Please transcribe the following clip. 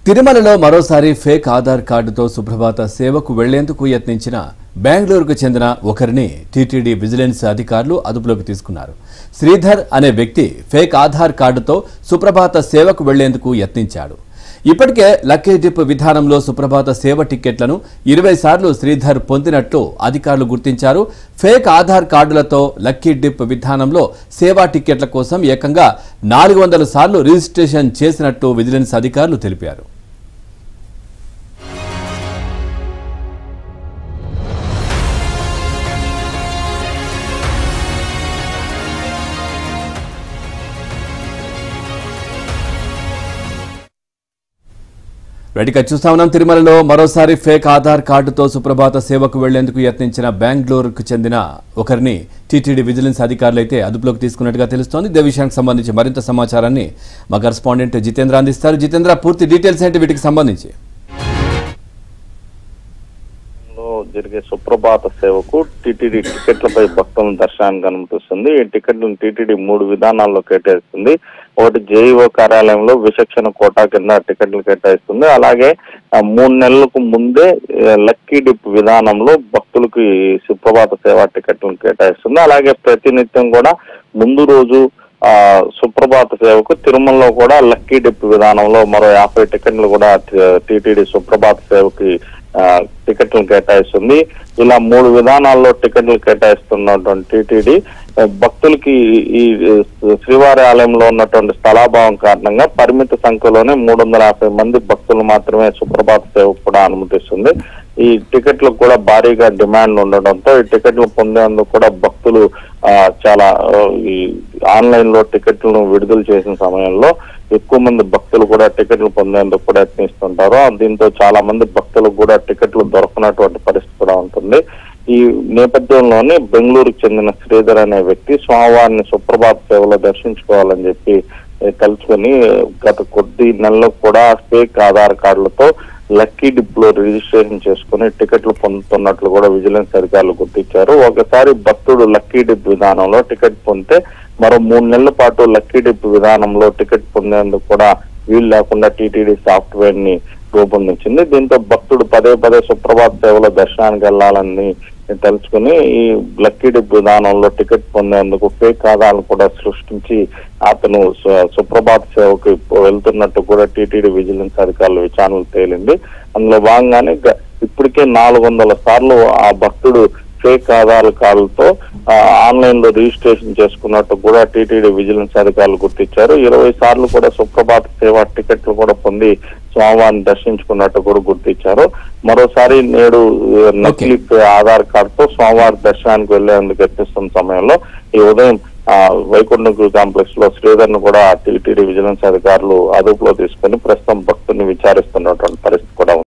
తిరుమలలో మరోసారి ఫేక్ ఆధార్ కార్డుతో సుప్రభాత సేవకు వెళ్లేందుకు యత్నించిన బెంగళూరుకు చెందిన ఒకరిని టీటీడీ విజిలెన్స్ అధికారులు అదుపులోకి తీసుకున్నారు శ్రీధర్ అనే వ్యక్తి ఫేక్ ఆధార్ కార్డుతో సుప్రభాత సేవకు వెళ్లేందుకు యత్నించాడు ఇప్పటికే లక్కీ డిప్ విధానంలో సుప్రభాత సేవ టిక్కెట్లను ఇరవై సార్లు శ్రీధర్ పొందినట్లు అధికారులు గుర్తించారు ఫేక్ ఆధార్ కార్డులతో లక్కీ డిప్ విధానంలో సేవా టిక్కెట్ల కోసం ఏకంగా నాలుగు వందల సార్లు రిజిస్ట్రేషన్ చేసినట్టు విజిలెన్స్ అధికారులు తెలిపారు రెడ్డిగా చూస్తా ఉన్నాం తిరుమలలో మరోసారి ఫేక్ ఆధార్ కార్డుతో సుప్రభాత సేవకు వెళ్లేందుకు యత్నించిన బెంగళూరుకు చెందిన ఒకరిని టీటీడీ విజిలెన్స్ అధికారులు అయితే అదుపులోకి తీసుకున్నట్టుగా తెలుస్తోంది ఇదే విషయానికి సంబంధించి మరింత సమాచారాన్ని మా కరెస్పాండెంట్ జితేంద్ర అందిస్తారు జితేంద్ర పూర్తి డీటెయిల్స్ ఏంటి వీటికి సంబంధించి లో జరిగే సుప్రభాత సేవకు టీటీడీ టికెట్లపై భక్తులను దర్శనానికి అనుమతిస్తుంది ఈ టికెట్లను టీటీడీ మూడు విధానాల్లో కేటాయిస్తుంది ఒకటి జేఈఓ కార్యాలయంలో విచక్షణ కోటా కింద టికెట్లు కేటాయిస్తుంది అలాగే ఆ, మూడు నెలలకు ముందే ఆ, లక్కీ డిప్ విధానంలో భక్తులకు ఈ సుప్రభాత సేవ టికెట్లను కేటాయిస్తుంది అలాగే ప్రతినిత్యం కూడా ముందు రోజు ఆ సుప్రభాత సేవకు తిరుమలలో కూడా లక్కీ డిప్ విధానంలో మరో యాభై టికెట్లు కూడా టీటీడీ సుప్రభాత సేవకి ఆ, టికెట్లు కేటాయిస్తుంది ఇలా మూడు విధానాల్లో టికెట్లు కేటాయిస్తున్నటువంటి టీటీడీ ఆ, భక్తులకి ఈ ఈ శ్రీవారి ఆలయంలో ఉన్నటువంటి స్థలాభావం కారణంగా పరిమిత సంఖ్యలోనే మూడు వందల యాభై మంది భక్తులు మాత్రమే సుప్రభాత సేవకు కూడా అనుమతిస్తుంది ఈ టికెట్లకు కూడా భారీగా డిమాండ్ ఉండడంతో ఈ టికెట్లు పొందేందుకు కూడా భక్తులు ఆ, చాలా ఆ, ఈ ఆన్లైన్ లో టికెట్లను విడుదల చేసిన సమయంలో ఎక్కువ మంది భక్తులు కూడా టికెట్లు పొందేందుకు కూడా యత్నిస్తుంటారు దీంతో చాలా మంది భక్తులకు కూడా టికెట్లు దొరకనటువంటి పరిస్థితి కూడా ఉంటుంది ఈ నేపథ్యంలోనే బెంగళూరుకు చెందిన శ్రీధర్ అనే వ్యక్తి స్వామివారిని సుప్రభాత సేవలో దర్శించుకోవాలని చెప్పి ఏ, తలుచుకొని గత కొద్ది నెలలకు కూడా ఫేక్ ఆధార్ కార్డులతో లక్కీ డిప్ లో రిజిస్ట్రేషన్ చేసుకుని టికెట్లు పొందుతున్నట్లు కూడా విజిలెన్స్ అధికారులు గుర్తించారు ఒకసారి భక్తుడు లక్కీ డిప్ విధానంలో టికెట్ పొందితే మరో మూడు నెలల పాటు లక్కీ డిప్ విధానంలో టికెట్ పొందేందుకు కూడా వీలు లేకుండా టీటీడీ సాఫ్ట్వేర్ ని రూపొందించింది దీంతో భక్తుడు పదే పదే సుప్రభాత సేవలో దర్శనానికి వెళ్లాలని తలుచుకుని ఈ లక్కీ డిప్ విధానంలో టికెట్ పొందేందుకు ఫేక్ ఆధారాలు కూడా సృష్టించి అతను సు- సుప్రభాత సేవకు వెళ్తున్నట్టు కూడా టీటీడీ విజిలెన్స్ అధికారులు విచారణలు తేలింది అందులో భాగంగానే గ- ఇప్పటికే నాలుగు వందల సార్లు ఆ భక్తుడు ఫేక్ ఆధార్ కార్డులతో ఆన్లైన్ లో రిజిస్ట్రేషన్ చేసుకున్నట్టు కూడా టీటీడీ విజిలెన్స్ అధికారులు గుర్తించారు ఇరవై సార్లు కూడా సుప్రభాత సేవ టికెట్లు కూడా పొంది స్వామివారిని దర్శించుకున్నట్టు కూడా గుర్తించారు మరోసారి నేడు ఆ, నకిలీ ఆధార్ కార్డుతో స్వామివారి దర్శనానికి వెళ్లేందుకు యత్నిస్తున్న సమయంలో ఈ ఉదయం ఆ, వైకుంఠ కాంప్లెక్స్ లో శ్రీధర్ ను కూడా టీటీడీ విజిలెన్స్ అధికారులు అదుపులో తీసుకుని ప్రస్తుతం భక్తుల్ని విచారిస్తున్నటువంటి పరిస్థితి కూడా ఉంది